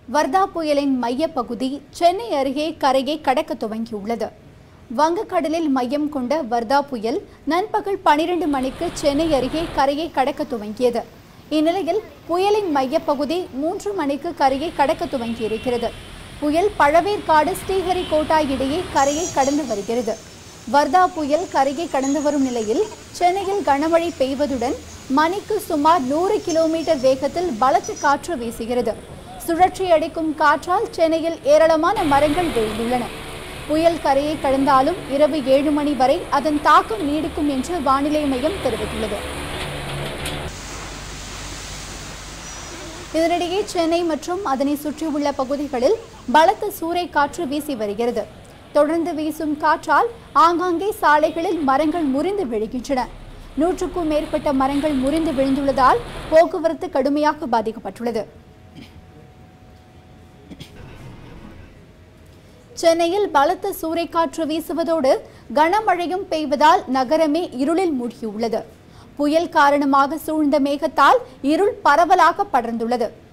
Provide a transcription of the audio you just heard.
வர்தா புயலின் மையப்பகுதி சென்னை அருகே கரையை கடக்க துவங்கியுள்ளது வங்கக்கடலில் மையம் கொண்ட வர்தா புயல் நண்பகல் பனிரெண்டு மணிக்கு சென்னை அருகே கரையை கடக்க துவங்கியது இந்நிலையில் புயலின் மையப்பகுதி மூன்று மணிக்கு கரையை கடக்க துவங்கியிருக்கிறது புயல் பழவேற்காடு ஸ்ரீஹரிகோட்டா இடையே கரையை கடந்து வருகிறது வர்தா புயல் கரையை கடந்து வரும் நிலையில் சென்னையில் கனமழை பெய்வதுடன் மணிக்கு சுமார் நூறு கிலோமீட்டர் வேகத்தில் பலத்த காற்று வீசுகிறது சுழற்சி அடிக்கும் காற்றால் சென்னையில் ஏராளமான மரங்கள் விழுந்துள்ளன புயல் கரையை கடந்தாலும் இரவு ஏழு மணி வரை அதன் தாக்கம் நீடிக்கும் என்று வானிலை மையம் தெரிவித்துள்ளது இதனிடையே சென்னை மற்றும் அதனை சுற்றியுள்ள பகுதிகளில் பலத்த சூறை காற்று வீசி வருகிறது தொடர்ந்து வீசும் காற்றால் ஆங்காங்கே சாலைகளில் மரங்கள் முறிந்து விழுகின்றன நூற்றுக்கும் மேற்பட்ட மரங்கள் முறிந்து விழுந்துள்ளதால் போக்குவரத்து கடுமையாக பாதிக்கப்பட்டுள்ளது சென்னையில் பலத்த சூறைக்காற்று வீசுவதோடு கனமழையும் பெய்வதால் நகரமே இருளில் மூழ்கியுள்ளது புயல் காரணமாக சூழ்ந்த மேகத்தால் இருள் பரவலாக படர்ந்துள்ளது